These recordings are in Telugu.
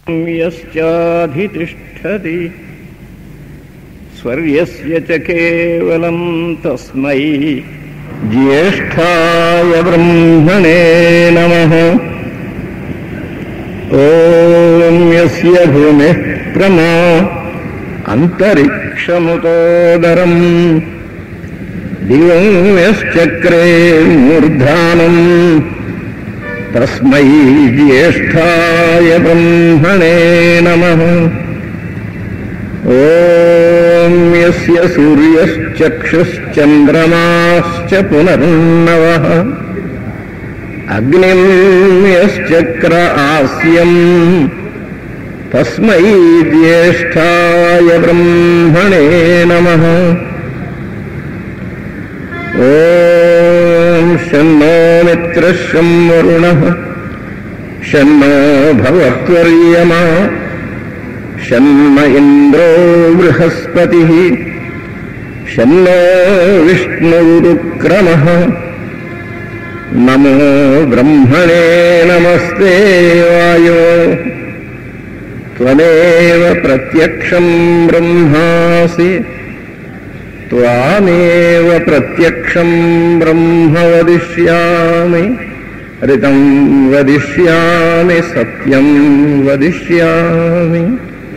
यश्चाधितिष्ठति स्वर्यस्य च केवलं तस्मै ज्येष्ठाय ब्रह्मणे नमः ॐ यस्य भूमिः प्रमा अन्तरिक्षमुतोदरम् दिवं यश्चक्रे मूर्धानम् तस्मै ज्येष्ठाय ब्रह्मणे नमः ॐ यस्य सूर्यश्चक्षुश्चन्द्रमाश्च पुनर्नवः अग्निं यश्चक्र आस्यम् तस्मै ज्येष्ठाय ब्रह्मणे नमः ॐ शन्नो मित्रः शं वरुणः शन्नो भवत्वर्यमा शन्म इन्द्रो बृहस्पतिः शन्नो विष्णुरुक्रमः नमो ब्रह्मणे नमस्ते वायो त्वमेव प्रत्यक्षं ब्रह्मासि त्वामेव प्रत्यक्षं ब्रह्म वदिष्यामि ऋतं वदिष्यामि सत्यं वदिष्यामि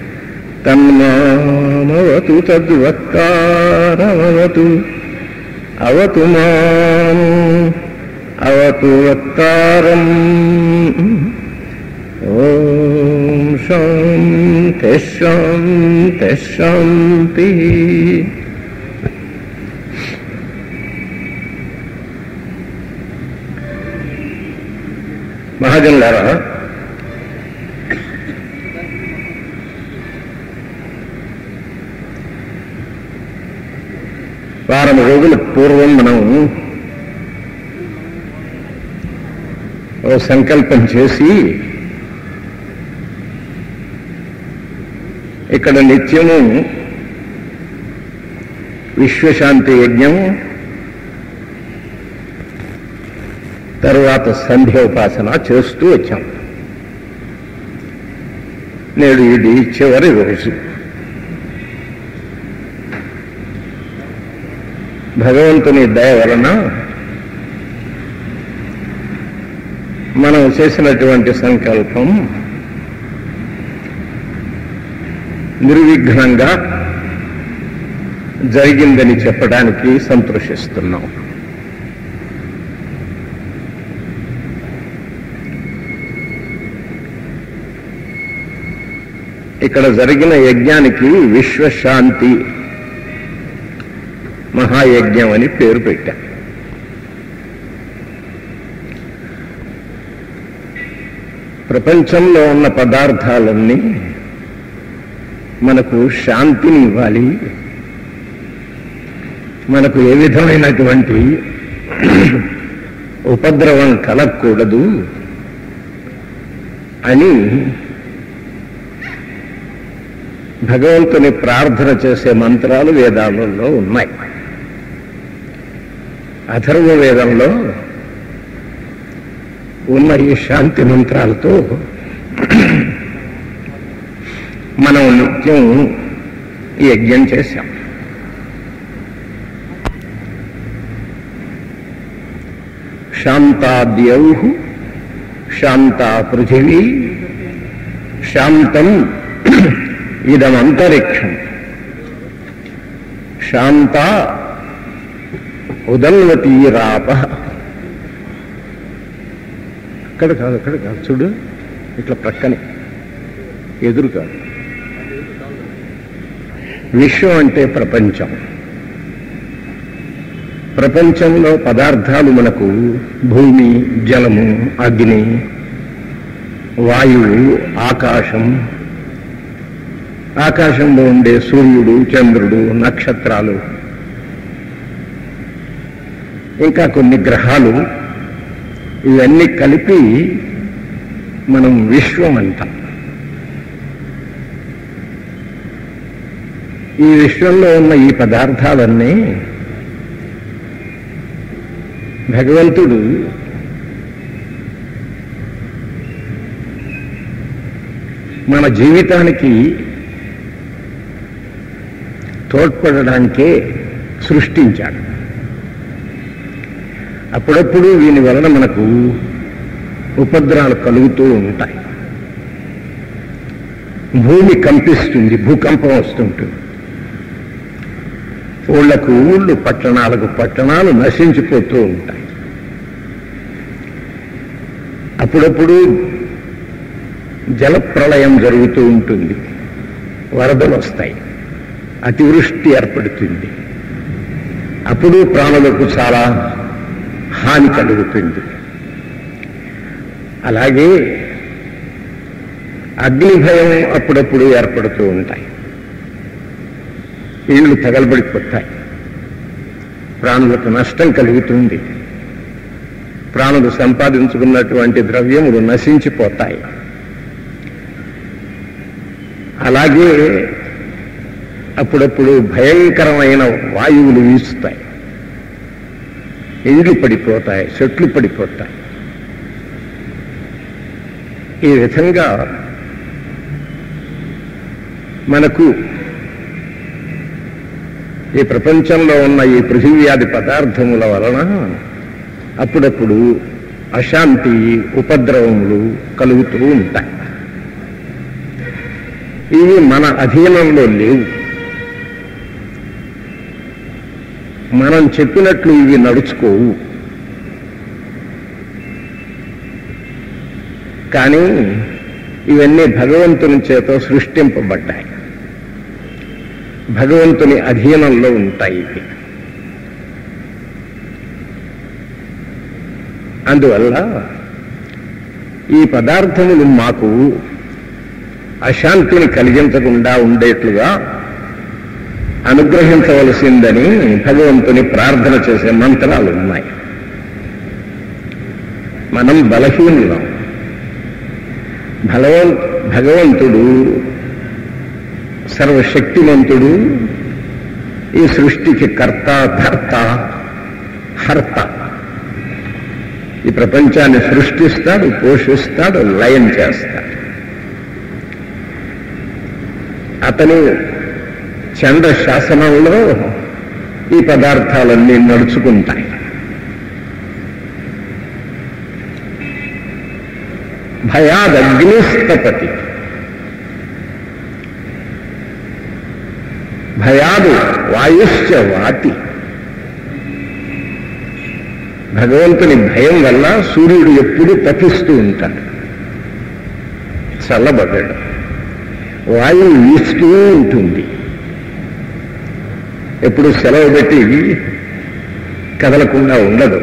तन्मामवतु तद्वक्तारमवतु अवतु माम् अवतु वक्तारम् ॐ शान्तिः शान्तिः शान्तिः మహాజనులారా వారం రోజుల పూర్వం మనం ఓ సంకల్పం చేసి ఇక్కడ నిత్యము విశ్వశాంతి యజ్ఞం తరువాత సంధ్యోపాసన చేస్తూ వచ్చాం నేడు ఇది చివరి రోజు భగవంతుని దయ వలన మనం చేసినటువంటి సంకల్పం నిర్విఘ్నంగా జరిగిందని చెప్పడానికి సంతోషిస్తున్నాం ఇక్కడ జరిగిన యజ్ఞానికి విశ్వశాంతి మహాయజ్ఞం అని పేరు పెట్టాం ప్రపంచంలో ఉన్న పదార్థాలన్నీ మనకు శాంతిని ఇవ్వాలి మనకు ఏ విధమైనటువంటి ఉపద్రవం కలగకూడదు అని భగవంతుని ప్రార్థన చేసే మంత్రాలు వేదాలలో ఉన్నాయి అథర్వ వేదంలో ఉన్న ఈ శాంతి మంత్రాలతో మనం నిత్యం ఈ యజ్ఞం చేశాం శాంతాద్యౌ శాంతా పృథివీ శాంతం ఇదమంతరిక్షం శాంత ఉదల్వతీరాప అక్కడ కాదు అక్కడ కాదు చూడు ఇట్లా ప్రక్కనే ఎదురు కాదు విశ్వం అంటే ప్రపంచం ప్రపంచంలో పదార్థాలు మనకు భూమి జలము అగ్ని వాయువు ఆకాశం ఆకాశంలో ఉండే సూర్యుడు చంద్రుడు నక్షత్రాలు ఇంకా కొన్ని గ్రహాలు ఇవన్నీ కలిపి మనం విశ్వం అంటాం ఈ విశ్వంలో ఉన్న ఈ పదార్థాలన్నీ భగవంతుడు మన జీవితానికి తోడ్పడడానికే సృష్టించాడు అప్పుడప్పుడు దీని వలన మనకు ఉపద్రవాలు కలుగుతూ ఉంటాయి భూమి కంపిస్తుంది భూకంపం వస్తుంటుంది ఊళ్ళకు ఊళ్ళు పట్టణాలకు పట్టణాలు నశించిపోతూ ఉంటాయి అప్పుడప్పుడు జలప్రళయం జరుగుతూ ఉంటుంది వరదలు వస్తాయి అతివృష్టి ఏర్పడుతుంది అప్పుడు ప్రాణులకు చాలా హాని కలుగుతుంది అలాగే అగ్ని భయం అప్పుడప్పుడు ఏర్పడుతూ ఉంటాయి ఇళ్ళు తగలబడిపోతాయి ప్రాణులకు నష్టం కలుగుతుంది ప్రాణులు సంపాదించుకున్నటువంటి ద్రవ్యములు నశించిపోతాయి అలాగే అప్పుడప్పుడు భయంకరమైన వాయువులు వీస్తాయి ఇండ్లు పడిపోతాయి చెట్లు పడిపోతాయి ఈ విధంగా మనకు ఈ ప్రపంచంలో ఉన్న ఈ పృథివ్యాధి పదార్థముల వలన అప్పుడప్పుడు అశాంతి ఉపద్రవములు కలుగుతూ ఉంటాయి ఇవి మన అధీనంలో లేవు మనం చెప్పినట్లు ఇవి నడుచుకోవు కానీ ఇవన్నీ భగవంతుని చేత సృష్టింపబడ్డాయి భగవంతుని అధీనంలో ఉంటాయి ఇవి అందువల్ల ఈ పదార్థములు మాకు అశాంతిని కలిగించకుండా ఉండేట్లుగా అనుగ్రహించవలసిందని భగవంతుని ప్రార్థన చేసే మంత్రాలు ఉన్నాయి మనం బలహీనులం భగవం భగవంతుడు సర్వశక్తిమంతుడు ఈ సృష్టికి కర్త ధర్త హర్త ఈ ప్రపంచాన్ని సృష్టిస్తాడు పోషిస్తాడు లయం చేస్తాడు అతను చండ శాసనంలో ఈ పదార్థాలన్నీ నడుచుకుంటాయి భయాదగ్నిస్తపతి భయాదు వాయుశ్చ వాతి భగవంతుని భయం వల్ల సూర్యుడు ఎప్పుడు తప్పిస్తూ ఉంటాడు చల్లబడ్డాడు వాయువు వీస్తూ ఉంటుంది ఎప్పుడు సెలవు పెట్టి కదలకుండా ఉండదు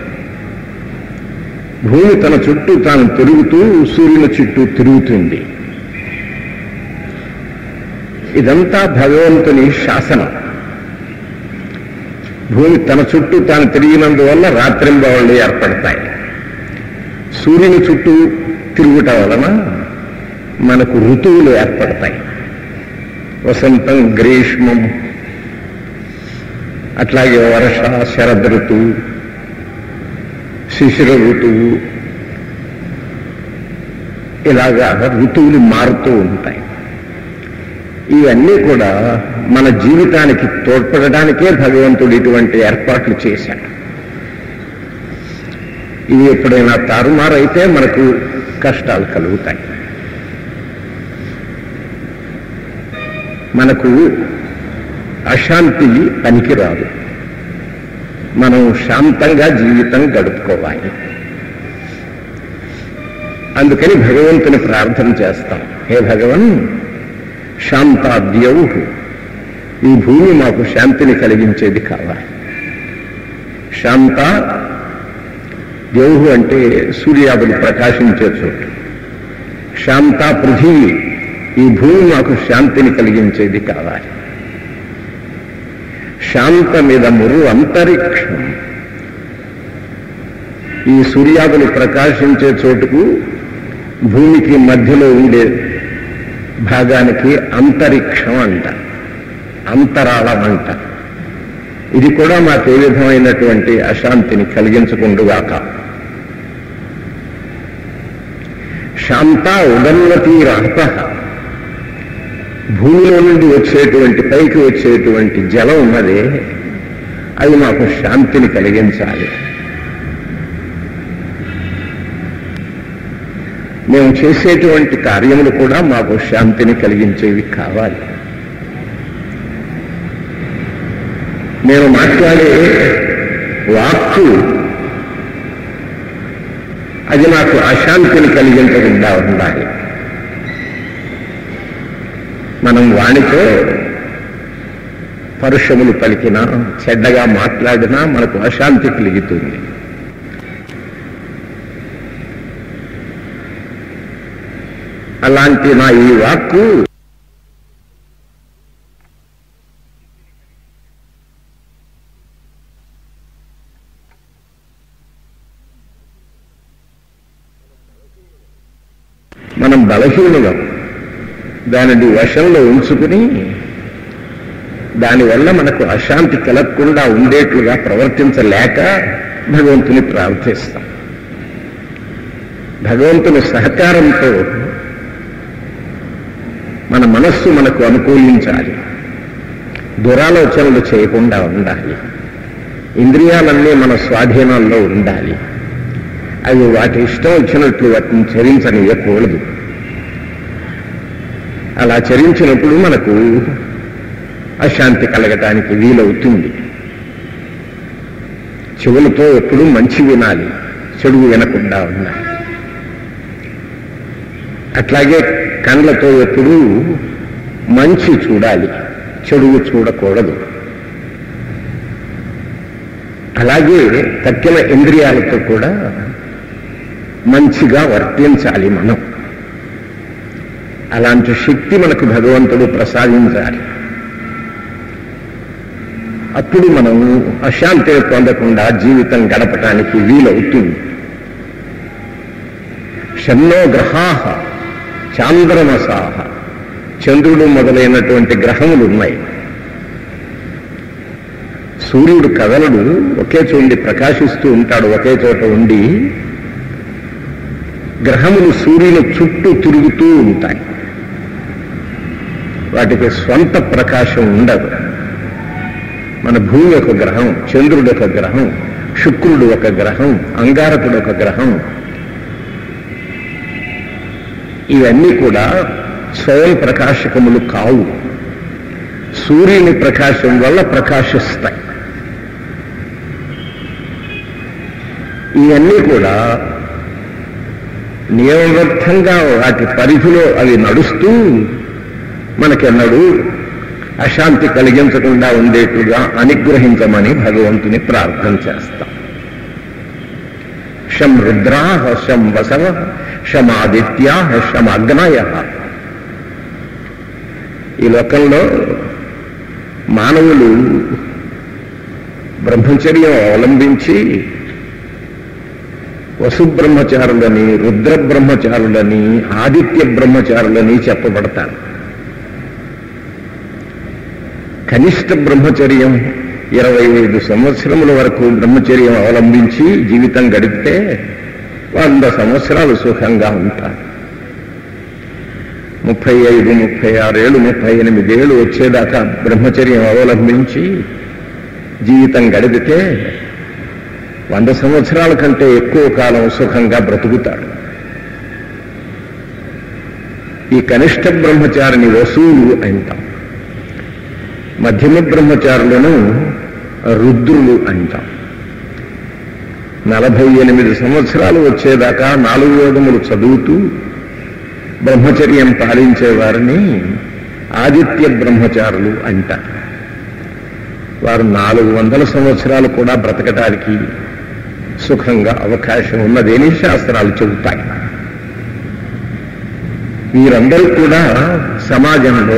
భూమి తన చుట్టూ తాను తిరుగుతూ సూర్యుని చుట్టూ తిరుగుతుంది ఇదంతా భగవంతుని శాసనం భూమి తన చుట్టూ తాను తిరిగినందువల్ల రాత్రింబవళ్ళు ఏర్పడతాయి సూర్యుని చుట్టూ తిరుగుట వలన మనకు ఋతువులు ఏర్పడతాయి వసంతం గ్రీష్మం అట్లాగే వర్ష శరద్ ఋతువు శిశిర ఋతువు ఇలాగా ఋతువులు మారుతూ ఉంటాయి ఇవన్నీ కూడా మన జీవితానికి తోడ్పడడానికే భగవంతుడు ఇటువంటి ఏర్పాట్లు చేశాడు ఇవి ఎప్పుడైనా తారుమారైతే మనకు కష్టాలు కలుగుతాయి మనకు అశాంతి పనికిరాదు మనం శాంతంగా జీవితం గడుపుకోవాలి అందుకని భగవంతుని ప్రార్థన చేస్తాం హే భగవన్ శాంతాద్యౌ ఈ భూమి మాకు శాంతిని కలిగించేది కావాలి శాంత ద్యౌహు అంటే సూర్యాదులు ప్రకాశించే చోటు శాంత పృథివీ ఈ భూమి మాకు శాంతిని కలిగించేది కావాలి శాంతమిదమురు అంతరిక్షం ఈ సూర్యాదులు ప్రకాశించే చోటుకు భూమికి మధ్యలో ఉండే భాగానికి అంతరిక్షం అంట అంతరాళం అంట ఇది కూడా మాకు ఏ విధమైనటువంటి అశాంతిని కలిగించకుండుగాక శాంత ఉదన్నతి రహత భూమిలో నుండి వచ్చేటువంటి పైకి వచ్చేటువంటి జలం ఉన్నదే అది మాకు శాంతిని కలిగించాలి మేము చేసేటువంటి కార్యములు కూడా మాకు శాంతిని కలిగించేవి కావాలి నేను మాట్లాడే వాక్కు అది నాకు అశాంతిని కలిగించకుండా ఉండాలి మనం వాణితో పరుషములు పలికినా చెడ్డగా మాట్లాడినా మనకు అశాంతి కలుగుతుంది అలాంటి నా ఈ వాక్కు మనం బలహీనులం దానిని వశంలో ఉంచుకుని దానివల్ల మనకు అశాంతి కలగకుండా ఉండేట్లుగా ప్రవర్తించలేక భగవంతుని ప్రార్థిస్తాం భగవంతుని సహకారంతో మన మనస్సు మనకు అనుకూలించాలి దురాలోచనలు చేయకుండా ఉండాలి ఇంద్రియాలన్నీ మన స్వాధీనంలో ఉండాలి అవి వాటి ఇష్టం వచ్చినట్లు వాటిని చరించనివ్వకూడదు అలా చరించినప్పుడు మనకు అశాంతి కలగటానికి వీలవుతుంది చెవులతో ఎప్పుడూ మంచి వినాలి చెడు వినకుండా ఉండాలి అట్లాగే కండ్లతో ఎప్పుడూ మంచి చూడాలి చెడువు చూడకూడదు అలాగే తక్కిన ఇంద్రియాలతో కూడా మంచిగా వర్తించాలి మనం అలాంటి శక్తి మనకు భగవంతుడు ప్రసాదించాలి అప్పుడు మనం అశాంతిని పొందకుండా జీవితం గడపటానికి వీలవుతుంది షన్నో గ్రహాహ చాంద్రమసాహ చంద్రుడు మొదలైనటువంటి గ్రహములు ఉన్నాయి సూర్యుడు కదలడు ఒకే చోండి ప్రకాశిస్తూ ఉంటాడు ఒకే చోట ఉండి గ్రహములు సూర్యుని చుట్టూ తిరుగుతూ ఉంటాయి వాటికి స్వంత ప్రకాశం ఉండదు మన భూమి ఒక గ్రహం చంద్రుడు ఒక గ్రహం శుక్రుడు ఒక గ్రహం అంగారకుడు ఒక గ్రహం ఇవన్నీ కూడా స్వయం ప్రకాశకములు కావు సూర్యుని ప్రకాశం వల్ల ప్రకాశిస్తాయి ఇవన్నీ కూడా నియమబద్ధంగా వాటి పరిధిలో అవి నడుస్తూ మనకెన్నడూ అశాంతి కలిగించకుండా ఉండేట్టుగా అనుగ్రహించమని భగవంతుని ప్రార్థన చేస్తాం శం రుద్రాహ శం వసవ శమాదిత్యా శమ అగ్నయ ఈ లోకంలో మానవులు బ్రహ్మచర్యం అవలంబించి వసు బ్రహ్మచారులని రుద్ర బ్రహ్మచారులని ఆదిత్య బ్రహ్మచారులని చెప్పబడతారు కనిష్ట బ్రహ్మచర్యం ఇరవై ఐదు సంవత్సరముల వరకు బ్రహ్మచర్యం అవలంబించి జీవితం గడిపితే వంద సంవత్సరాలు సుఖంగా ఉంటారు ముప్పై ఐదు ముప్పై ఆరేళ్ళు ముప్పై ఎనిమిదేళ్ళు వచ్చేదాకా బ్రహ్మచర్యం అవలంబించి జీవితం గడిపితే వంద సంవత్సరాల కంటే ఎక్కువ కాలం సుఖంగా బ్రతుకుతాడు ఈ కనిష్ట బ్రహ్మచారిని వసూలు అంటాం మధ్యమ బ్రహ్మచారులను రుద్రులు అంటాం నలభై ఎనిమిది సంవత్సరాలు వచ్చేదాకా నాలుగు వేదములు చదువుతూ బ్రహ్మచర్యం పాలించే వారిని ఆదిత్య బ్రహ్మచారులు అంటారు వారు నాలుగు వందల సంవత్సరాలు కూడా బ్రతకటానికి సుఖంగా అవకాశం ఉన్నదేని శాస్త్రాలు చెబుతాయి వీరందరూ కూడా సమాజంలో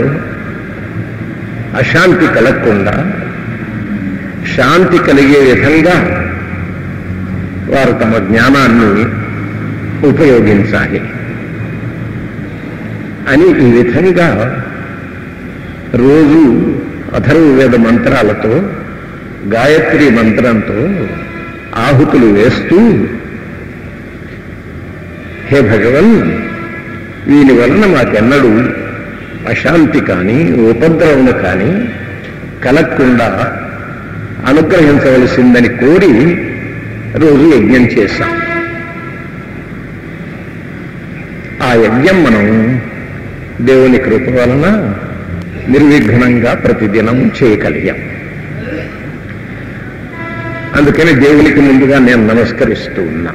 అశాంతి కలగకుండా శాంతి కలిగే విధంగా వారు తమ జ్ఞానాన్ని ఉపయోగించాలి అని ఈ విధంగా రోజు అథర్వవేద మంత్రాలతో గాయత్రి మంత్రంతో ఆహుతులు వేస్తూ హే భగవన్ వీని వలన మాకెన్నడూ అశాంతి కానీ ఉపద్రవం కానీ కలగకుండా అనుగ్రహించవలసిందని కోరి రోజు యజ్ఞం చేశాం ఆ యజ్ఞం మనం దేవుని కృప వలన నిర్విఘ్నంగా ప్రతిదినం చేయగలిగాం అందుకని దేవునికి ముందుగా నేను నమస్కరిస్తూ ఉన్నా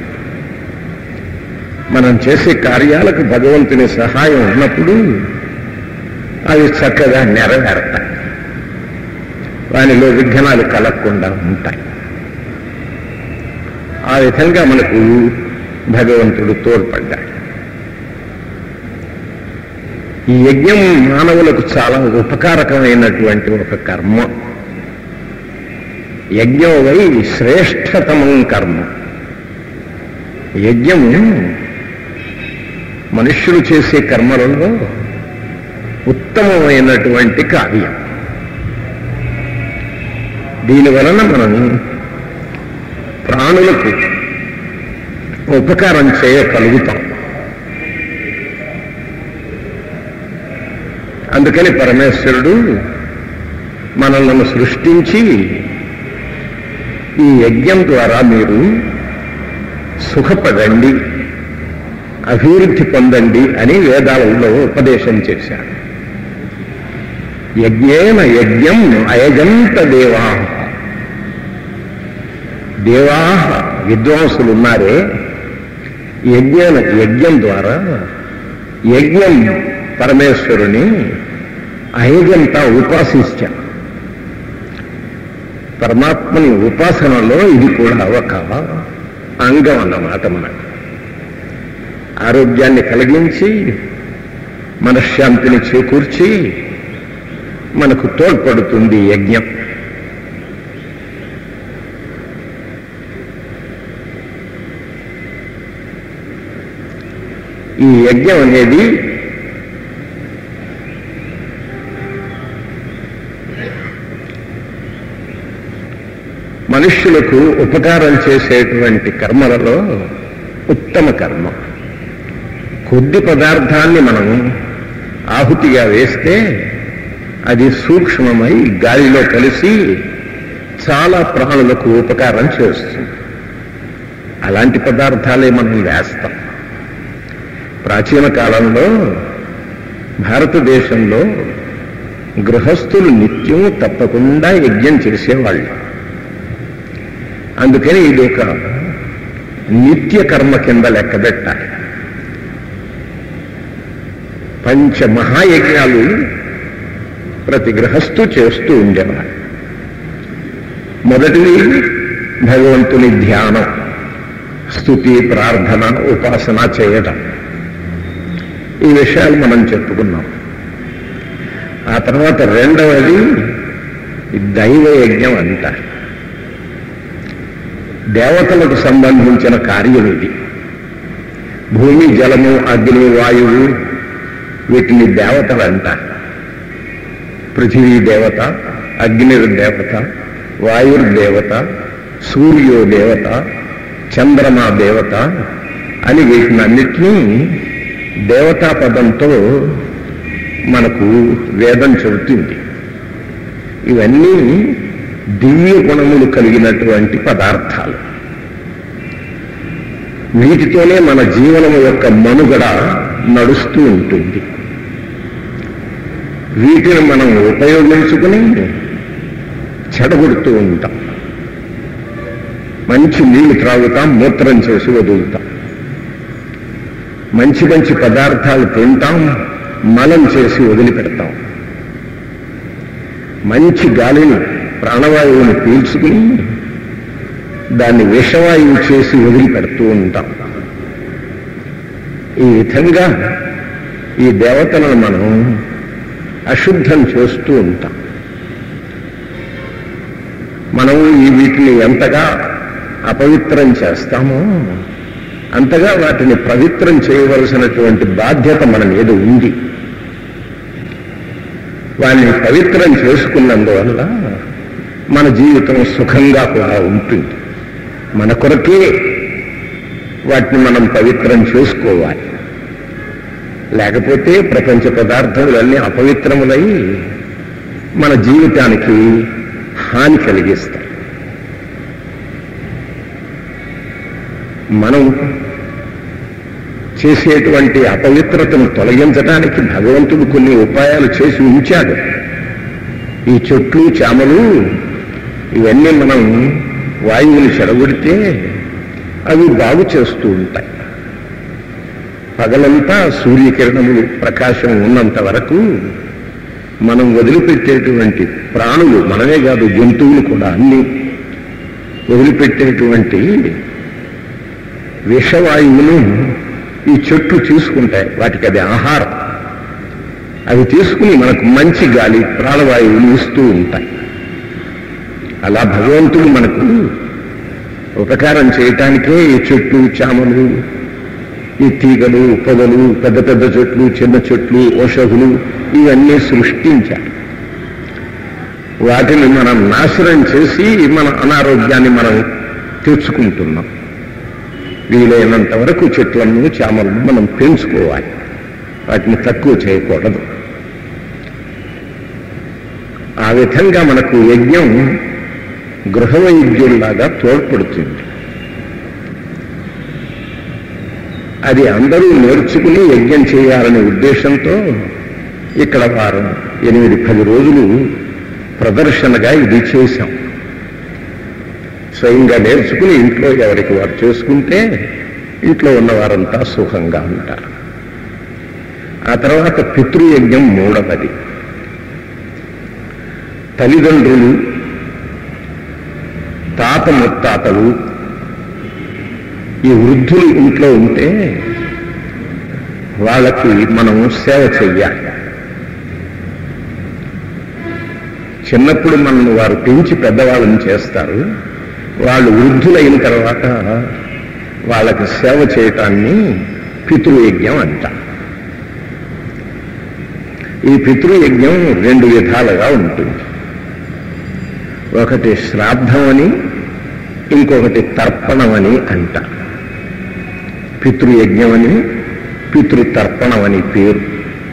మనం చేసే కార్యాలకు భగవంతుని సహాయం ఉన్నప్పుడు అవి చక్కగా నెరవేరతాయి వానిలో విఘ్నాలు కలగకుండా ఉంటాయి ఆ విధంగా మనకు భగవంతుడు తోడ్పడ్డాడు ఈ యజ్ఞం మానవులకు చాలా ఉపకారకమైనటువంటి ఒక కర్మ యజ్ఞం వై శ్రేష్టతమం కర్మ యజ్ఞము మనుష్యులు చేసే కర్మలలో ఉత్తమమైనటువంటి కార్యం దీని వలన మనం ప్రాణులకు ఉపకారం చేయగలుగుతాం అందుకని పరమేశ్వరుడు మనల్ని సృష్టించి ఈ యజ్ఞం ద్వారా మీరు సుఖపడండి అభివృద్ధి పొందండి అని వేదాలలో ఉపదేశం చేశారు యజ్ఞేన యజ్ఞం అయజంత దేవా దేవా విద్వాంసులు ఉన్నారే యజ్ఞాన యజ్ఞం ద్వారా యజ్ఞం పరమేశ్వరుని అయజంతా ఉపాసించారు పరమాత్మని ఉపాసనలో ఇది కూడా ఒక అంగం అన్నమాట మనకు ఆరోగ్యాన్ని కలిగించి మనశ్శాంతిని చేకూర్చి మనకు తోడ్పడుతుంది యజ్ఞం ఈ యజ్ఞం అనేది మనుష్యులకు ఉపకారం చేసేటువంటి కర్మలలో ఉత్తమ కర్మ కొద్ది పదార్థాన్ని మనం ఆహుతిగా వేస్తే అది సూక్ష్మమై గాలిలో కలిసి చాలా ప్రాణులకు ఉపకారం చేస్తుంది అలాంటి పదార్థాలే మనం వేస్తాం ప్రాచీన కాలంలో భారతదేశంలో గృహస్థులు నిత్యం తప్పకుండా యజ్ఞం చేసేవాళ్ళు అందుకని ఇది ఒక నిత్య కర్మ కింద లెక్కబెట్టాలి పంచ మహాయజ్ఞాలు ప్రతి గృహస్థు చేస్తూ ఉండేవాడు మొదటిది భగవంతుని ధ్యానం స్థుతి ప్రార్థన ఉపాసన చేయటం ఈ విషయాలు మనం చెప్పుకున్నాం ఆ తర్వాత రెండవది దైవ యజ్ఞం అంటారు దేవతలకు సంబంధించిన కార్యం ఇది భూమి జలము అగ్ని వాయువు వీటిని దేవతలు అంటారు పృథివీ దేవత అగ్నిర్ దేవత వాయుర్ దేవత సూర్యో దేవత చంద్రమా దేవత అని వీటిని అన్నిటినీ దేవతా పదంతో మనకు వేదం చెబుతుంది ఇవన్నీ దివ్య గుణములు కలిగినటువంటి పదార్థాలు వీటితోనే మన జీవనం యొక్క మనుగడ నడుస్తూ ఉంటుంది వీటిని మనం ఉపయోగించుకుని చెడగొడుతూ ఉంటాం మంచి నీళ్లు త్రాగుతాం మూత్రం చేసి వదులుతాం మంచి మంచి పదార్థాలు తింటాం మలం చేసి వదిలిపెడతాం మంచి గాలిని ప్రాణవాయువుని పీల్చుకుని దాన్ని విషవాయువు చేసి వదిలిపెడుతూ ఉంటాం ఈ విధంగా ఈ దేవతలను మనం అశుద్ధం చేస్తూ ఉంటాం మనం ఈ వీటిని ఎంతగా అపవిత్రం చేస్తామో అంతగా వాటిని పవిత్రం చేయవలసినటువంటి బాధ్యత మన మీద ఉంది వాటిని పవిత్రం చేసుకున్నందువల్ల మన జీవితం సుఖంగా కూడా ఉంటుంది మన కొరకే వాటిని మనం పవిత్రం చేసుకోవాలి లేకపోతే ప్రపంచ పదార్థములన్నీ అపవిత్రములై మన జీవితానికి హాని కలిగిస్తాయి మనం చేసేటువంటి అపవిత్రతను తొలగించడానికి భగవంతుడు కొన్ని ఉపాయాలు చేసి ఉంచాడు ఈ చెట్లు చామలు ఇవన్నీ మనం వాయువుని చెడగొడితే అవి బాగు చేస్తూ ఉంటాయి పగలంతా సూర్యకిరణములు ప్రకాశం ఉన్నంత వరకు మనం వదిలిపెట్టేటువంటి ప్రాణులు మనమే కాదు జంతువులు కూడా అన్ని వదిలిపెట్టేటువంటి విషవాయువును ఈ చెట్లు తీసుకుంటాయి వాటికి అది ఆహారం అవి తీసుకుని మనకు మంచి గాలి ప్రాణవాయువులు ఇస్తూ ఉంటాయి అలా భగవంతుడు మనకు ఉపకారం చేయటానికే ఈ చెట్లు చామలు ఈ తీగలు పొదలు పెద్ద పెద్ద చెట్లు చిన్న చెట్లు ఔషధులు ఇవన్నీ సృష్టించారు వాటిని మనం నాశనం చేసి మన అనారోగ్యాన్ని మనం తెచ్చుకుంటున్నాం వీలైనంత వరకు చెట్లను చామలను మనం పెంచుకోవాలి వాటిని తక్కువ చేయకూడదు ఆ విధంగా మనకు యజ్ఞం గృహ వైద్యుల్లాగా తోడ్పడుతుంది అది అందరూ నేర్చుకుని యజ్ఞం చేయాలనే ఉద్దేశంతో ఇక్కడ వారం ఎనిమిది పది రోజులు ప్రదర్శనగా ఇది చేశాం స్వయంగా నేర్చుకుని ఇంట్లో ఎవరికి వారు చేసుకుంటే ఇంట్లో ఉన్న వారంతా సుఖంగా ఉంటారు ఆ తర్వాత పితృయజ్ఞం మూడవది తల్లిదండ్రులు తాత ముత్తాతలు ఈ వృద్ధులు ఇంట్లో ఉంటే వాళ్ళకి మనం సేవ చెయ్యాలి చిన్నప్పుడు మనల్ని వారు పెంచి పెద్దవాళ్ళని చేస్తారు వాళ్ళు వృద్ధులైన తర్వాత వాళ్ళకి సేవ చేయటాన్ని పితృయజ్ఞం అంట ఈ పితృయజ్ఞం రెండు విధాలుగా ఉంటుంది ఒకటి శ్రాద్ధం అని ఇంకొకటి తర్పణం అని అంట పితృయజ్ఞం అని పితృతర్పణం అని పేరు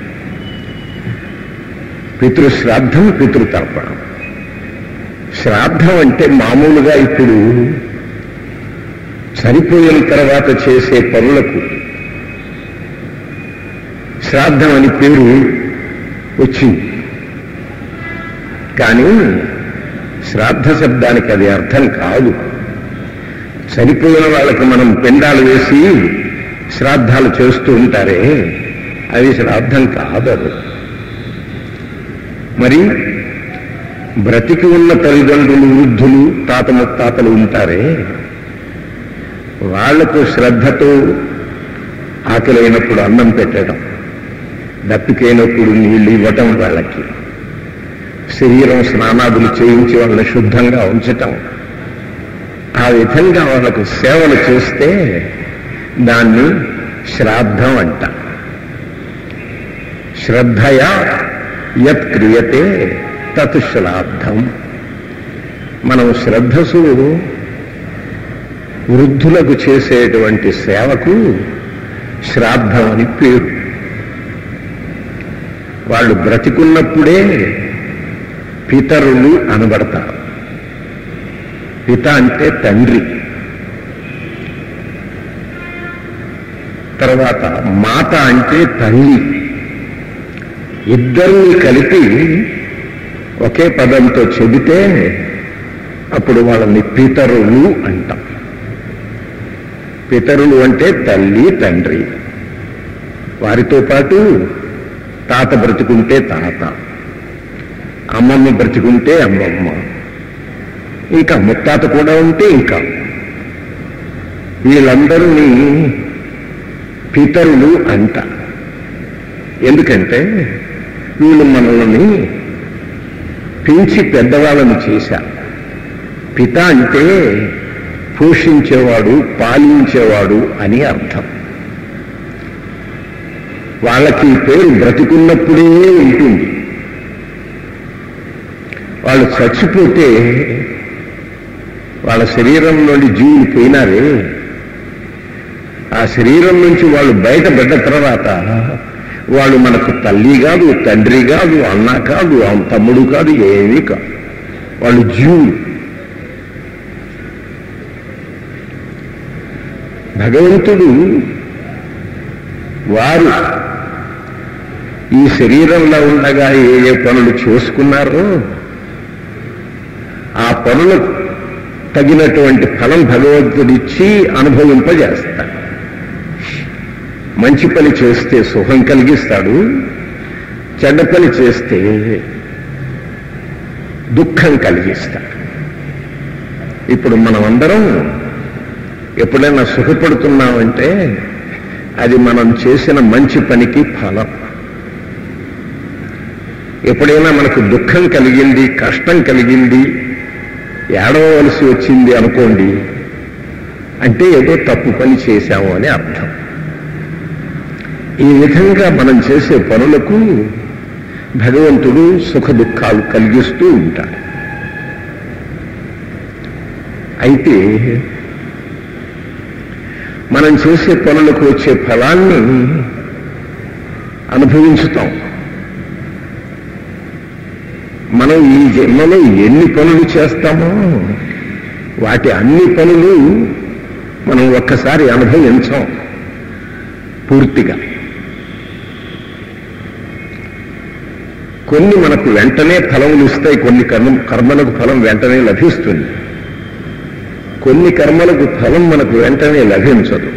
పితృశ్రాద్ధం పితృతర్పణం శ్రాద్ధం అంటే మామూలుగా ఇప్పుడు చనిపోయిన తర్వాత చేసే పనులకు శ్రాద్ధం అని పేరు వచ్చింది కానీ శ్రాద్ధ శబ్దానికి అది అర్థం కాదు చనిపోయిన వాళ్ళకి మనం పిండాలు వేసి శ్రాద్ధాలు చేస్తూ ఉంటారే అవి శ్రాద్ధం కాదు అది మరి బ్రతికి ఉన్న తల్లిదండ్రులు వృద్ధులు తాత ముత్తాతలు ఉంటారే వాళ్లకు శ్రద్ధతో ఆకలైనప్పుడు అన్నం పెట్టడం దప్పికైనప్పుడు నీళ్లు ఇవ్వటం వాళ్ళకి శరీరం స్నానాదులు చేయించి వాళ్ళని శుద్ధంగా ఉంచటం ఆ విధంగా వాళ్ళకు సేవలు చేస్తే దాన్ని శ్రాద్ధం అంట శ్రద్ధయా యత్ క్రియతే తత్ శ్రాద్ధం మనం శ్రద్ధసు వృద్ధులకు చేసేటువంటి సేవకు శ్రాద్ధం అని పేరు వాళ్ళు బ్రతికున్నప్పుడే పితరులు అనబడతారు పిత అంటే తండ్రి తర్వాత మాత అంటే తల్లి ఇద్దరిని కలిపి ఒకే పదంతో చెబితే అప్పుడు వాళ్ళని పితరులు అంటాం పితరులు అంటే తల్లి తండ్రి వారితో పాటు తాత బ్రతుకుంటే తాత అమ్మమ్మ బ్రతుకుంటే అమ్మమ్మ ఇంకా ముత్తాత కూడా ఉంటే ఇంకా వీళ్ళందరినీ పితరులు అంట ఎందుకంటే వీళ్ళు మనల్ని పెంచి పెద్దవాళ్ళని చేశారు పిత అంటే పోషించేవాడు పాలించేవాడు అని అర్థం వాళ్ళకి ఈ పేరు బ్రతికున్నప్పుడే ఉంటుంది వాళ్ళు చచ్చిపోతే వాళ్ళ శరీరం నుండి జీవులు పోయినారే ఆ శరీరం నుంచి వాళ్ళు బయటపడ్డ తర్వాత వాడు మనకు తల్లి కాదు తండ్రి కాదు అన్న కాదు ఆ తమ్ముడు కాదు ఏమీ కాదు వాళ్ళు జీవులు భగవంతుడు వారు ఈ శరీరంలో ఉండగా ఏ ఏ పనులు చేసుకున్నారో ఆ పనులకు తగినటువంటి ఫలం భగవంతుడిచ్చి అనుభవింపజేస్తాడు మంచి పని చేస్తే సుఖం కలిగిస్తాడు చెడ్డ పని చేస్తే దుఃఖం కలిగిస్తాడు ఇప్పుడు మనం అందరం ఎప్పుడైనా సుఖపడుతున్నామంటే అది మనం చేసిన మంచి పనికి ఫలం ఎప్పుడైనా మనకు దుఃఖం కలిగింది కష్టం కలిగింది ఏడవలసి వచ్చింది అనుకోండి అంటే ఏదో తప్పు పని చేశాము అని అర్థం ఈ విధంగా మనం చేసే పనులకు భగవంతుడు సుఖ దుఃఖాలు కలిగిస్తూ ఉంటాడు అయితే మనం చేసే పనులకు వచ్చే ఫలాన్ని అనుభవించుతాం మనం ఈ జన్మలో ఎన్ని పనులు చేస్తామో వాటి అన్ని పనులు మనం ఒక్కసారి అనుభవించాం పూర్తిగా కొన్ని మనకు వెంటనే ఫలములు ఇస్తాయి కొన్ని కర్మ కర్మలకు ఫలం వెంటనే లభిస్తుంది కొన్ని కర్మలకు ఫలం మనకు వెంటనే లభించదు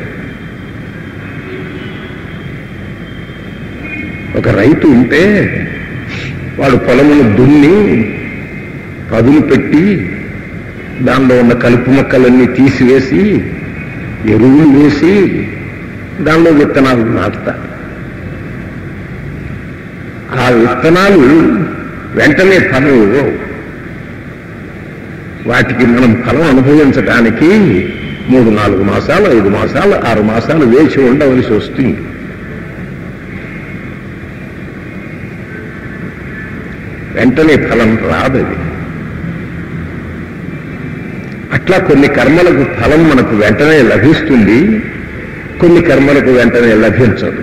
ఒక రైతు ఉంటే వాడు పొలమును దున్ని పదులు పెట్టి దానిలో ఉన్న కలుపు మొక్కలన్నీ తీసివేసి ఎరువులు వేసి దానిలో విత్తనాలు నాటుతాడు ఆ విత్తనాలు వెంటనే ఫలం ఇవ్వవు వాటికి మనం ఫలం అనుభవించడానికి మూడు నాలుగు మాసాలు ఐదు మాసాలు ఆరు మాసాలు వేచి ఉండవలసి వస్తుంది వెంటనే ఫలం రాదది అట్లా కొన్ని కర్మలకు ఫలం మనకు వెంటనే లభిస్తుంది కొన్ని కర్మలకు వెంటనే లభించదు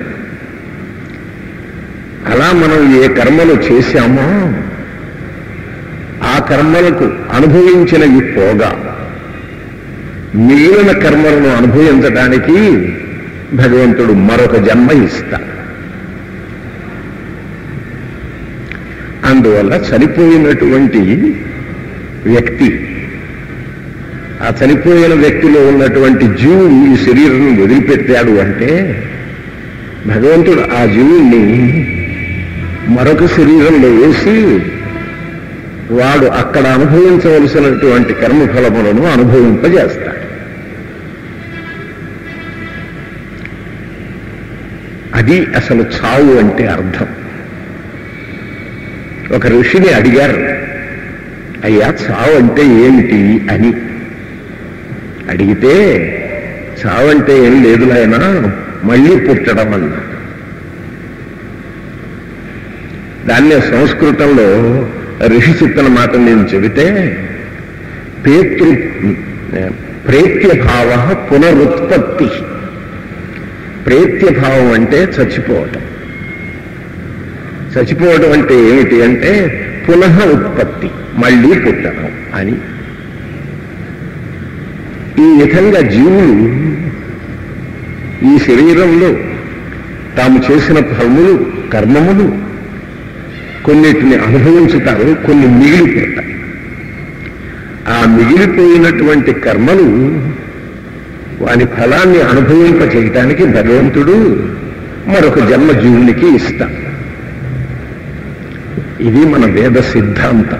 అలా మనం ఏ కర్మలు చేశామో ఆ కర్మలకు అనుభవించినవి పోగా మిగిలిన కర్మలను అనుభవించడానికి భగవంతుడు మరొక జన్మ ఇస్తాడు అందువల్ల చనిపోయినటువంటి వ్యక్తి ఆ చనిపోయిన వ్యక్తిలో ఉన్నటువంటి జీవుడు ఈ శరీరం వదిలిపెట్టాడు అంటే భగవంతుడు ఆ జీవుణ్ణి మరొక శరీరంలో వేసి వాడు అక్కడ అనుభవించవలసినటువంటి కర్మఫలములను అనుభవింపజేస్తాడు అది అసలు చావు అంటే అర్థం ఒక ఋషిని అడిగారు అయ్యా చావు అంటే ఏమిటి అని అడిగితే చావు అంటే ఏం లేదు నాయన మళ్ళీ పుట్టడం అన్నా దాన్నే సంస్కృతంలో ఋషి చిత్తన మాట నేను చెబితే పేతృ ప్రేత్యభావ పునరుత్పత్తి ప్రేత్యభావం అంటే చచ్చిపోవటం చచ్చిపోవడం అంటే ఏమిటి అంటే పునః ఉత్పత్తి మళ్ళీ పుట్టడం అని ఈ విధంగా జీవులు ఈ శరీరంలో తాము చేసిన ఫలములు కర్మములు కొన్నిటిని అనుభవించుతారు కొన్ని మిగిలిపోతాయి ఆ మిగిలిపోయినటువంటి కర్మలు వాని ఫలాన్ని అనుభవింప చేయటానికి భగవంతుడు మరొక జన్మ జీవునికి ఇస్తాడు ఇది మన వేద సిద్ధాంతం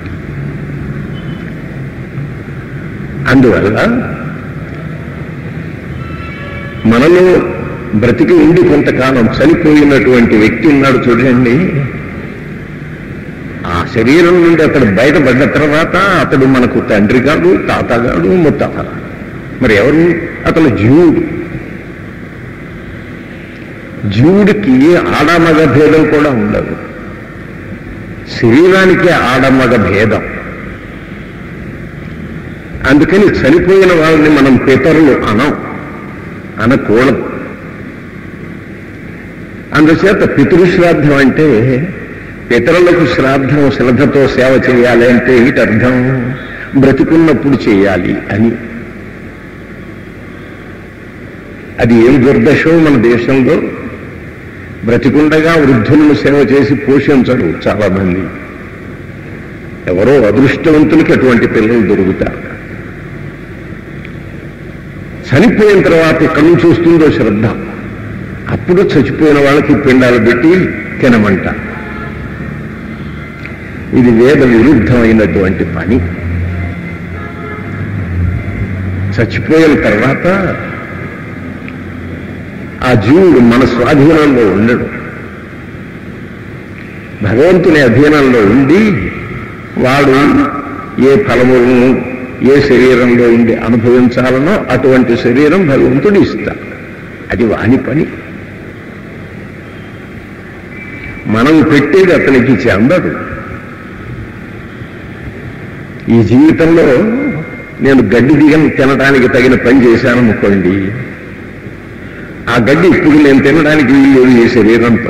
అందువల్ల మనలో బ్రతికి ఉండి కొంతకాలం చనిపోయినటువంటి వ్యక్తి ఉన్నాడు చూడండి ఆ శరీరం నుండి అతడు బయటపడ్డ తర్వాత అతడు మనకు తండ్రి కాదు తాత కాదు ముత్తాత మరి ఎవరు అతను జీవుడు జీవుడికి ఆడమగ భేదం కూడా ఉండదు శరీరానికే ఆడమగ భేదం అందుకని చనిపోయిన వాళ్ళని మనం పితరులు అనం అనకూడదు అందుచేత పితృశ్రాద్ధం అంటే పితరులకు శ్రాద్ధం శ్రద్ధతో సేవ చేయాలి అంటే ఏంటి అర్థం బ్రతికున్నప్పుడు చేయాలి అని అది ఏం దుర్దశో మన దేశంలో బ్రతికుండగా వృద్ధులను సేవ చేసి పోషించరు చాలా మంది ఎవరో అదృష్టవంతులకి అటువంటి పిల్లలు దొరుకుతారు చనిపోయిన తర్వాత ఎక్కడి నుంచి వస్తుందో శ్రద్ధ అప్పుడు చచ్చిపోయిన వాళ్ళకి పిండాలు పెట్టి తినమంట ఇది వేద విరుద్ధమైనటువంటి పని చచ్చిపోయిన తర్వాత ఆ జీవుడు మన స్వాధీనంలో ఉండడు భగవంతుని అధీనంలో ఉండి వాడు ఏ ఫలములను ఏ శరీరంలో ఉండి అనుభవించాలనో అటువంటి శరీరం భగవంతుడు ఇస్తాడు అది వాని పని మనం పెట్టేది అతనికి చెందదు ఈ జీవితంలో నేను గడ్డి దిగని తినడానికి తగిన పని చేశాను అనుకోండి ఆ గడ్డి ఇప్పుడు నేను తినడానికి వీలు ఈ శరీరంతో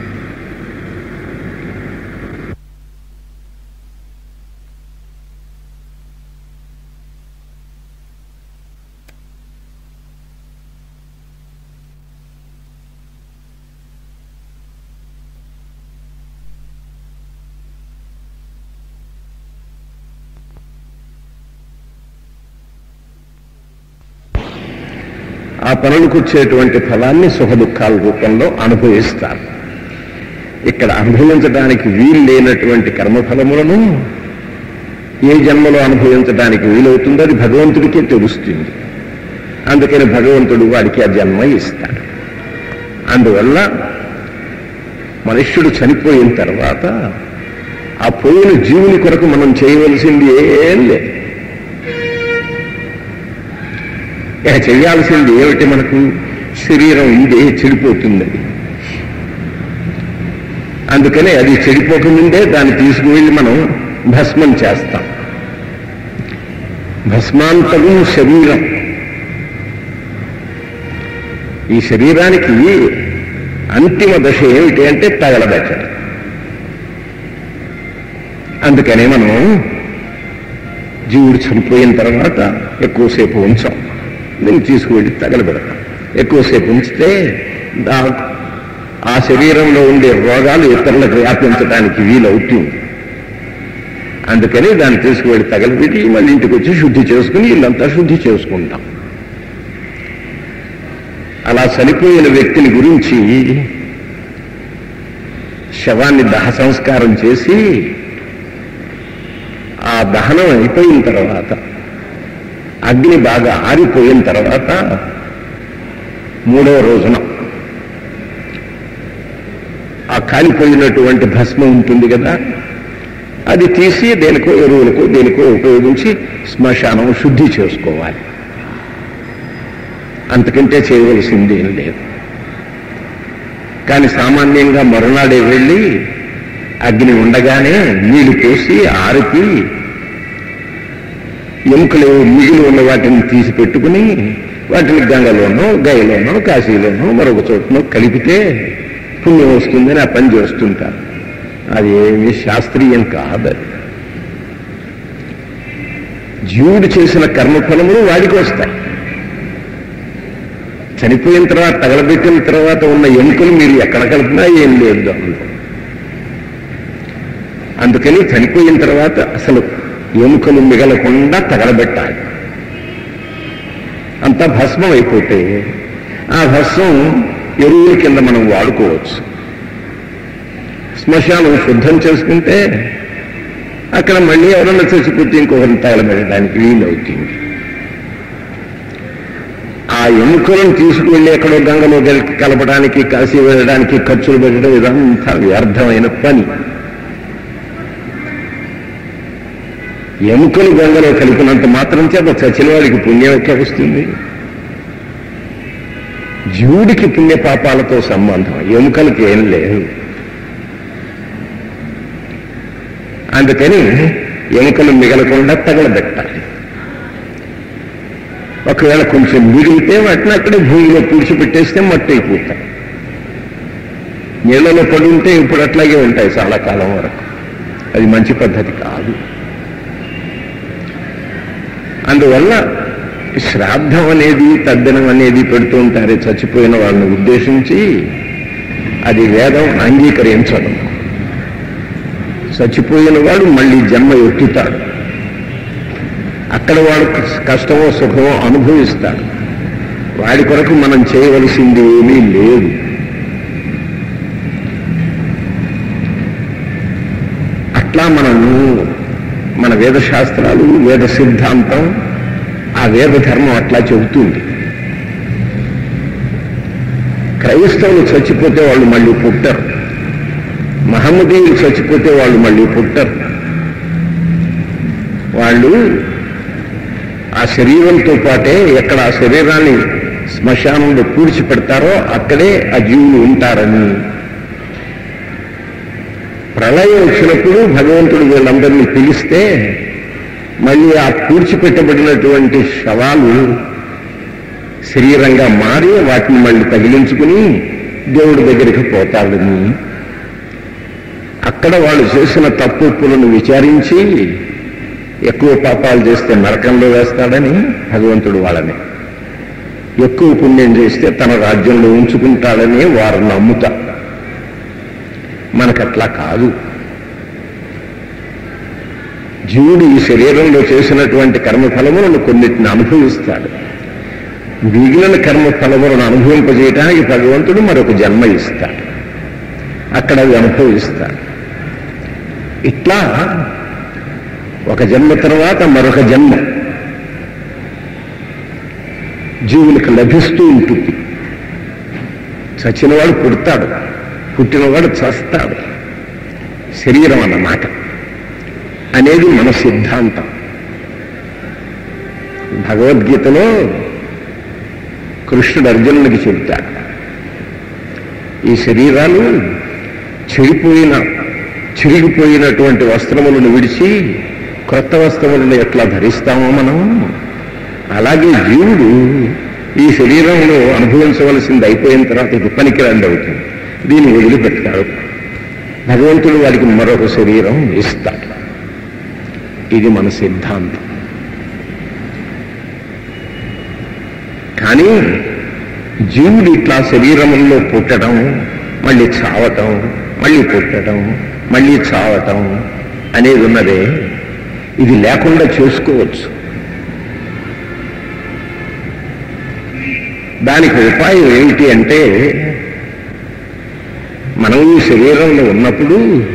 ఆ పనులకు వచ్చేటువంటి ఫలాన్ని సుఖ దుఃఖాల రూపంలో అనుభవిస్తారు ఇక్కడ అనుభవించడానికి వీలు లేనటువంటి కర్మఫలములను ఏ జన్మలో అనుభవించడానికి వీలవుతుందో అది భగవంతుడికే తెలుస్తుంది అందుకని భగవంతుడు వాడికి ఆ జన్మ ఇస్తాడు అందువల్ల మనుష్యుడు చనిపోయిన తర్వాత ఆ పోయిన జీవుని కొరకు మనం చేయవలసింది ఏం లేదు ఇక చేయాల్సింది ఏమిటి మనకు శరీరం ఇదే చెడిపోతుంది అది అందుకనే అది చెడిపోకముందే దాన్ని తీసుకువెళ్ళి మనం భస్మం చేస్తాం భస్మాంతము శరీరం ఈ శరీరానికి అంతిమ దశ ఏమిటి అంటే తగలబెట్టడం అందుకనే మనం జీవుడు చనిపోయిన తర్వాత ఎక్కువసేపు ఉంచాం దీన్ని తీసుకువెళ్ళి తగలబెడతాం ఎక్కువసేపు ఉంచితే దా- ఆ శరీరంలో ఉండే రోగాలు ఇతరులకు వ్యాపించడానికి వీలవుతుంది అందుకని దాన్ని తీసుకువెళ్ళి తగలబెట్టి మళ్ళీ ఇంటికి వచ్చి శుద్ధి చేసుకుని ఇల్లంతా శుద్ధి చేసుకుంటాం అలా చనిపోయిన వ్యక్తిని గురించి శవాన్ని దహ సంస్కారం చేసి ఆ దహనం అయిపోయిన తర్వాత అగ్ని బాగా ఆరిపోయిన తర్వాత మూడవ రోజున ఆ కాలిపోయినటువంటి భస్మం ఉంటుంది కదా అది తీసి దేనికో ఎరువులకో దేనికో ఉపయోగించి శ్మశానం శుద్ధి చేసుకోవాలి అంతకంటే చేయవలసింది ఏం లేదు కానీ సామాన్యంగా మరునాడే వెళ్ళి అగ్ని ఉండగానే నీళ్లు పోసి ఆరిపి ఎముకలు మిగిలి ఉన్న వాటిని తీసి పెట్టుకుని వాటిని గంగలోనో గయలోనో కాశీలోనో మరొక చోటనో కలిపితే పుణ్యం వస్తుందని ఆ పని చేస్తుంటారు అది ఏమీ శాస్త్రీయం కాదు అది. జీవుడు చేసిన కర్మఫలములు వాడికి వస్తాయి చనిపోయిన తర్వాత తగలబెట్టిన తర్వాత ఉన్న ఎముకలు మీరు ఎక్కడ కలిపినా ఏం లేదు దానిలో అందుకని చనిపోయిన తర్వాత అసలు ఎముకలు మిగలకుండా తగలబెట్టాలి అంతా భస్మం అయిపోతే ఆ భస్మం ఎరువుల కింద మనం వాడుకోవచ్చు శ్మశానం శుద్ధం చేసుకుంటే అక్కడ మళ్ళీ ఎవరన్నా చచ్చిపోతే ఇంకొకరిని తగలబెట్టడానికి వీలవుతుంది ఆ ఎముకలను తీసుకువెళ్ళి ఎక్కడో గంగలో గెల్- కలపడానికి కాశీ వెళ్ళడానికి ఖర్చులు పెట్టడం ఇదంతా వ్యర్థమైన పని ఎముకలు గంగలో కలిపినంత మాత్రం చేత చచ్చిన వాడికి పుణ్యం ఎట్లా వస్తుంది జీవుడికి పుణ్య పాపాలతో సంబంధం ఎముకలకి ఏం లేదు అందుకని ఎముకలు మిగలకుండా తగలబెట్టాలి ఒకవేళ కొంచెం మిగిలితే వాటిని అక్కడే భూమిలో పూడ్చిపెట్టేస్తే మట్టి అయిపోతాయి నీళ్లలో పడి ఉంటే ఇప్పుడు అట్లాగే ఉంటాయి చాలా కాలం వరకు అది మంచి పద్ధతి కాదు అందువల్ల శ్రాద్ధం అనేది తద్దినం అనేది పెడుతూ ఉంటారే చచ్చిపోయిన వాళ్ళని ఉద్దేశించి అది వేదం అంగీకరించదు చచ్చిపోయిన వాడు మళ్ళీ జన్మ ఎత్తుతాడు అక్కడ వాడు కష్టమో సుఖమో అనుభవిస్తాడు వాడి కొరకు మనం చేయవలసింది ఏమీ లేదు అట్లా మనము మన వేద శాస్త్రాలు వేద సిద్ధాంతం ఆ వేద ధర్మం అట్లా చెబుతుంది క్రైస్తవులు చచ్చిపోతే వాళ్ళు మళ్ళీ పుట్టరు మహమ్మదీయులు చచ్చిపోతే వాళ్ళు మళ్ళీ పుట్టరు వాళ్ళు ఆ శరీరంతో పాటే ఎక్కడ ఆ శరీరాన్ని శ్మశానంలో పూడ్చిపెడతారో అక్కడే ఆ జీవులు ఉంటారని ప్రళయం వచ్చినప్పుడు భగవంతుడు వీళ్ళందరినీ పిలిస్తే మళ్ళీ ఆ పూడ్చిపెట్టబడినటువంటి శవాలు శరీరంగా మారి వాటిని మళ్ళీ తగిలించుకుని దేవుడి దగ్గరికి పోతాడని అక్కడ వాళ్ళు చేసిన తప్పులను విచారించి ఎక్కువ పాపాలు చేస్తే నరకంలో వేస్తాడని భగవంతుడు వాళ్ళని ఎక్కువ పుణ్యం చేస్తే తన రాజ్యంలో ఉంచుకుంటాడని వారు నమ్ముతారు మనకట్లా కాదు జీవుడు ఈ శరీరంలో చేసినటువంటి కర్మఫలములను కొన్నిటిని అనుభవిస్తాడు మిగిలిన కర్మ ఫలములను అనుభవింపజేయడానికి భగవంతుడు మరొక జన్మ ఇస్తాడు అక్కడ అవి అనుభవిస్తాడు ఇట్లా ఒక జన్మ తర్వాత మరొక జన్మ జీవులకు లభిస్తూ ఉంటుంది చచ్చినవాడు పుడతాడు పుట్టినవాడు చస్తాడు శరీరం అన్నమాట అనేది మన సిద్ధాంతం భగవద్గీతలో కృష్ణుడు అర్జునుడికి చెబుతాడు ఈ శరీరాలు చెడిపోయిన చిరిగిపోయినటువంటి వస్త్రములను విడిచి క్రొత్త వస్త్రములను ఎట్లా ధరిస్తామో మనం అలాగే జీవుడు ఈ శరీరంలో అనుభవించవలసింది అయిపోయిన తర్వాత ఇది పనికిరండి అవుతుంది దీన్ని వదిలిపెడతాడు భగవంతుడు వాడికి మరొక శరీరం ఇస్తాడు ఇది మన సిద్ధాంతం కానీ జీవుడు ఇట్లా శరీరంలో పుట్టడం మళ్ళీ చావటం మళ్ళీ పుట్టడం మళ్ళీ చావటం అనేది ఉన్నదే ఇది లేకుండా చేసుకోవచ్చు దానికి ఉపాయం ఏమిటి అంటే మనం ఈ శరీరంలో ఉన్నప్పుడు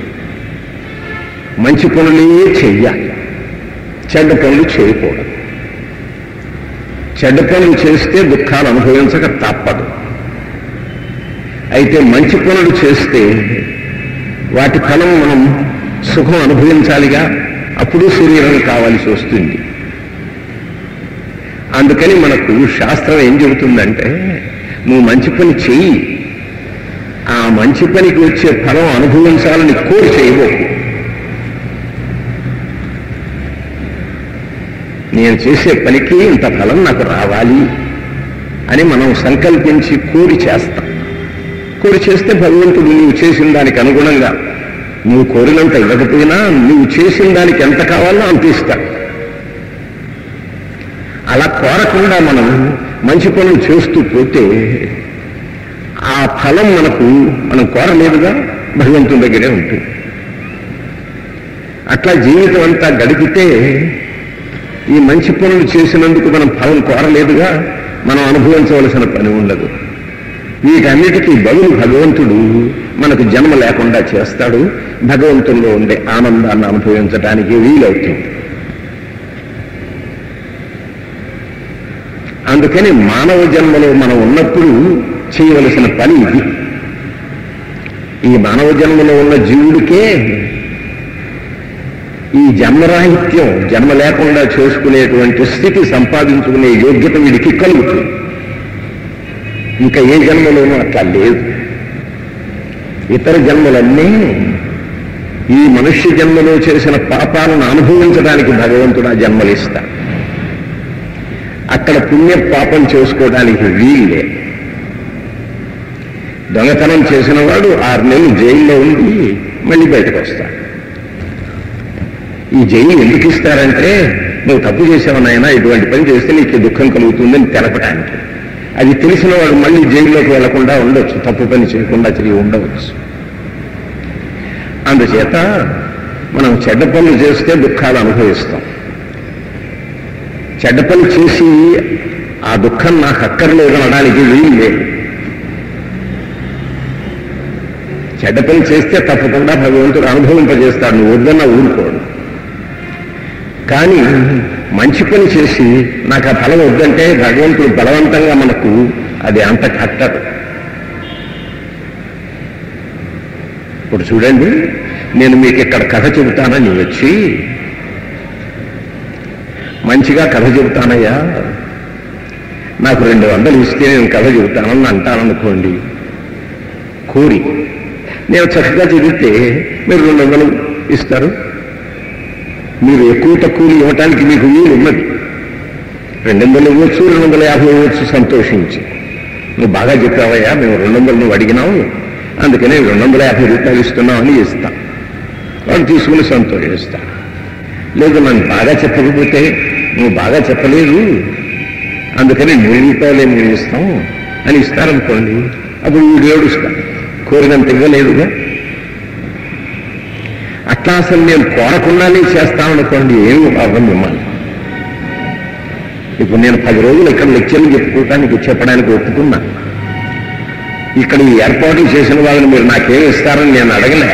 మంచి పనులే చెయ్యాలి చెడ్డ పనులు చేయకూడదు చెడ్డ పనులు చేస్తే దుఃఖాలు అనుభవించక తప్పదు అయితే మంచి పనులు చేస్తే వాటి ఫలం మనం సుఖం అనుభవించాలిగా అప్పుడు శరీరం కావాల్సి వస్తుంది అందుకని మనకు శాస్త్రం ఏం చెబుతుందంటే నువ్వు మంచి పని చెయ్యి ఆ మంచి పనికి వచ్చే ఫలం అనుభవించాలని కోరి చేయబోకు నేను చేసే పనికి ఇంత ఫలం నాకు రావాలి అని మనం సంకల్పించి కోరి చేస్తాం కోరి చేస్తే భగవంతుడు నీవు చేసిన దానికి అనుగుణంగా నువ్వు కోరినంత ఇవ్వకపోయినా నువ్వు చేసిన దానికి ఎంత కావాలో అంత ఇస్తా అలా కోరకుండా మనం మంచి పనులు చేస్తూ పోతే ఆ ఫలం మనకు మనం కోరలేదుగా భగవంతుని దగ్గరే ఉంటుంది అట్లా జీవితం అంతా గడిపితే ఈ మంచి పనులు చేసినందుకు మనం ఫలం కోరలేదుగా మనం అనుభవించవలసిన పని ఉండదు వీటన్నిటికీ బదులు భగవంతుడు మనకు జన్మ లేకుండా చేస్తాడు భగవంతుల్లో ఉండే ఆనందాన్ని అనుభవించడానికి వీలవుతుంది అందుకని మానవ జన్మలో మనం ఉన్నప్పుడు చేయవలసిన పని ఇది ఈ మానవ జన్మలో ఉన్న జీవుడికే ఈ జన్మరాహిత్యం జన్మ లేకుండా చేసుకునేటువంటి స్థితి సంపాదించుకునే యోగ్యత వీడికి కలుగుతుంది ఇంకా ఏ జన్మలోనూ అట్లా లేదు ఇతర జన్మలన్నీ ఈ మనుష్య జన్మలో చేసిన పాపాలను అనుభవించడానికి భగవంతుడు ఆ జన్మలిస్తా అక్కడ పుణ్య పాపం చేసుకోవడానికి వీళ్ళే దొంగతనం చేసిన వాడు ఆరు నెలలు జైల్లో ఉండి మళ్ళీ బయటకు వస్తాడు ఈ జైలు ఎందుకు ఇస్తారంటే నువ్వు తప్పు చేసావు నాయనా ఇటువంటి పని చేస్తే నీకు దుఃఖం కలుగుతుందని తెలపడానికి అది తెలిసిన వాడు మళ్ళీ జైల్లోకి వెళ్లకుండా ఉండొచ్చు తప్పు పని చేయకుండా తిరిగి ఉండవచ్చు అందుచేత మనం చెడ్డ పనులు చేస్తే దుఃఖాలు అనుభవిస్తాం చెడ్డ పని చేసి ఆ దుఃఖం నాకు అక్కర్లేదు అనడానికి వీలు లేదు చెడ్డ పని చేస్తే తప్పకుండా భగవంతుడు అనుభవింపజేస్తాడు నువ్వు వద్దన్న ఊరుకోడు కానీ మంచి పని చేసి నాకు ఆ ఫలం వద్దంటే భగవంతుడు బలవంతంగా మనకు అది అంత కట్టదు ఇప్పుడు చూడండి నేను మీకు ఇక్కడ కథ చెబుతానని వచ్చి మంచిగా కథ చెబుతానయ్యా నాకు రెండు వందలు ఇస్తే నేను కథ చెబుతానని అంటాననుకోండి కోరి నేను చక్కగా చదివితే మీరు రెండు వందలు ఇస్తారు మీరు ఎక్కువ తక్కువ ఇవ్వటానికి మీకు వీలు ఉన్నది రెండు వందలు ఇవ్వచ్చు రెండు వందల యాభై ఇవ్వచ్చు సంతోషించి నువ్వు బాగా చెప్పావయ్యా మేము రెండు వందలు నువ్వు అడిగినావు అందుకనే రెండు వందల యాభై రూపాయలు ఇస్తున్నామని ఇస్తాం వాళ్ళు తీసుకుని సంతోషిస్తా లేదు నన్ను బాగా చెప్పకపోతే నువ్వు బాగా చెప్పలేదు అందుకని నూరు రూపాయలే మేము ఇస్తాం అని ఇస్తారనుకోండి అప్పుడు వీడు ఏడుస్తా కోరినంత ఇవ్వలేదుగా అట్లా అసలు నేను కోరకుండానే చేస్తాననుకోండి ఏమి అర్థం మిమ్మల్ని ఇప్పుడు నేను పది రోజులు ఇక్కడ లెక్చర్లు చెప్పుకోవటానికి చెప్పడానికి ఒప్పుకున్నా ఇక్కడ ఈ ఏర్పాట్లు చేసిన వాళ్ళని మీరు నాకేమి ఇస్తారని నేను అడగలే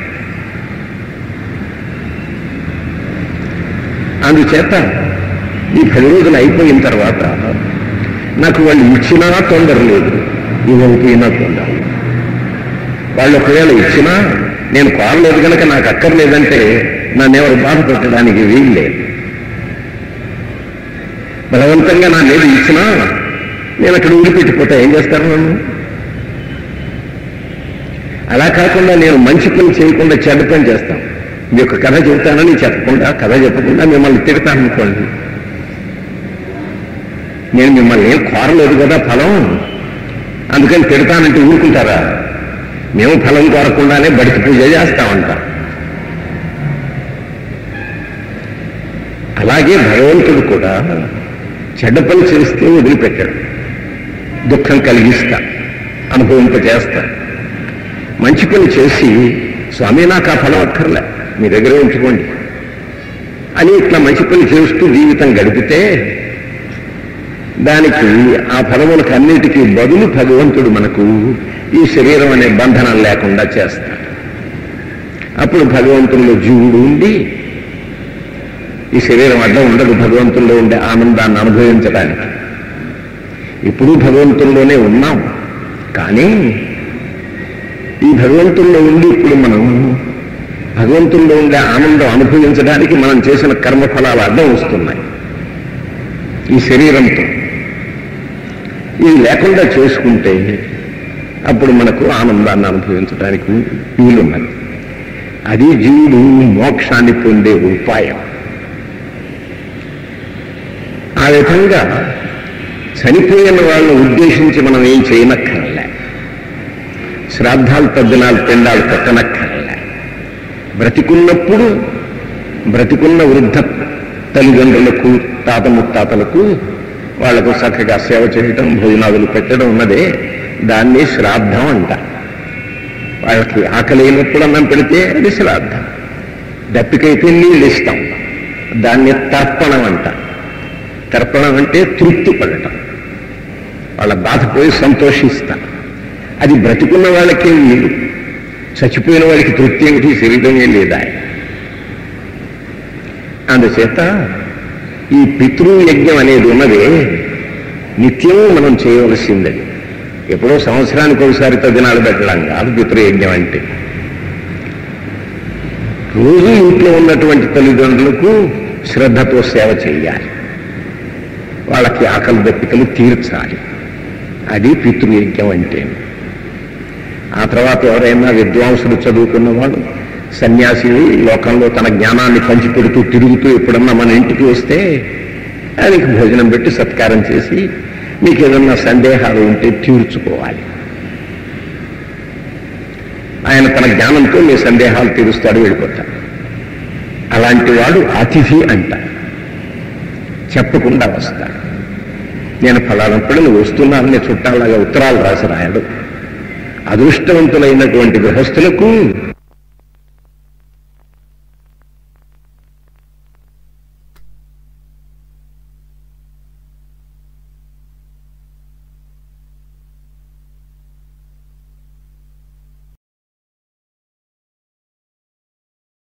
అందుచేత ఈ పది రోజులు అయిపోయిన తర్వాత నాకు వాళ్ళు ఇచ్చినా తొందర లేదు ఇవ్వకపోయినా తొందర వాళ్ళు ఒకవేళ ఇచ్చినా నేను కోరలేదు కనుక నాకు అక్కర్లేదంటే నన్ను ఎవరు బాధ పెట్టడానికి వీలు లేదు బలవంతంగా నా మీద ఇచ్చినా నేను అక్కడ ఊరిపెట్టిపోతా ఏం చేస్తారు నన్ను అలా కాకుండా నేను మంచి పని చేయకుండా చెడ్డ పని చేస్తాను మీ యొక్క కథ చెబుతానని చెప్పకుండా కథ చెప్పకుండా మిమ్మల్ని తిడతాను అనుకోండి నేను మిమ్మల్ని ఏం కోరలేదు కదా ఫలం అందుకని తిడతానంటే ఊరుకుంటారా మేము ఫలం కోరకుండానే బడికి పూజ చేస్తామంట అలాగే భగవంతుడు కూడా చెడ్డ పని చేస్తే వదిలిపెట్టాడు దుఃఖం కలిగిస్తా అనుభవింపజేస్తా మంచి పని చేసి స్వామి నాకు ఆ ఫలం అక్కర్లే మీ దగ్గరే ఉంచుకోండి అని ఇట్లా మంచి పని చేస్తూ జీవితం గడిపితే దానికి ఆ ఫలములకు అన్నిటికీ బదులు భగవంతుడు మనకు ఈ శరీరం అనే బంధనం లేకుండా చేస్తాడు అప్పుడు భగవంతుల్లో జీవుడు ఉండి ఈ శరీరం అడ్డం ఉండదు భగవంతుల్లో ఉండే ఆనందాన్ని అనుభవించడానికి ఇప్పుడు భగవంతుల్లోనే ఉన్నాం కానీ ఈ భగవంతుల్లో ఉండి ఇప్పుడు మనం భగవంతుల్లో ఉండే ఆనందం అనుభవించడానికి మనం చేసిన కర్మఫలాలు అడ్డం వస్తున్నాయి ఈ శరీరంతో ఇది లేకుండా చేసుకుంటే అప్పుడు మనకు ఆనందాన్ని అనుభవించడానికి వీలున్నది అది జీవుడు మోక్షాన్ని పొందే ఉపాయం ఆ విధంగా చనిపోయిన వాళ్ళని ఉద్దేశించి మనం ఏం చేయనక్కర్లే శ్రాద్ధాలు తద్దినాలు పిండాలు పెట్టనక్కర్లే బ్రతికున్నప్పుడు బ్రతికున్న వృద్ధ తల్లిదండ్రులకు తాత ముత్తాతలకు వాళ్లకు చక్కగా సేవ చేయటం భోజనాదులు పెట్టడం ఉన్నదే దాన్ని శ్రాద్ధం అంట వాళ్ళకి ఆకలి అయినప్పుడు అన్నం పెడితే అది శ్రాద్ధం దప్పికైతే నీళ్ళు ఇస్తాం దాన్ని తర్పణం అంట తర్పణం అంటే తృప్తి పడటం వాళ్ళ బాధపోయి సంతోషిస్తా అది బ్రతికున్న వాళ్ళకే వీలు చచ్చిపోయిన వాడికి తృప్తి ఏమిటి శరీరమే లేదా అందుచేత ఈ పితృయజ్ఞం అనేది ఉన్నదే నిత్యము మనం చేయవలసిందని ఎప్పుడో సంవత్సరానికి ఒకసారి దినాలు పెట్టడం కాదు పితృయజ్ఞం అంటే రోజు ఇంట్లో ఉన్నటువంటి తల్లిదండ్రులకు శ్రద్ధతో సేవ చేయాలి వాళ్ళకి ఆకలి దప్పికలు తీర్చాలి అది పితృయజ్ఞం అంటే ఆ తర్వాత ఎవరైనా విద్వాంసులు చదువుకున్నవాడు సన్యాసి లోకంలో తన జ్ఞానాన్ని పంచిపెడుతూ తిరుగుతూ ఎప్పుడన్నా మన ఇంటికి వస్తే ఆయనకి భోజనం పెట్టి సత్కారం చేసి మీకు ఏదన్నా సందేహాలు ఉంటే తీర్చుకోవాలి ఆయన తన జ్ఞానంతో మీ సందేహాలు తీరుస్తాడు వెళ్ళిపోతాడు అలాంటి వాడు అతిథి అంట చెప్పకుండా వస్తాడు నేను ఫలానప్పుడు నువ్వు వస్తున్నానని చుట్టాలాగా ఉత్తరాలు రాసి రాయడు అదృష్టవంతులైనటువంటి గృహస్థులకు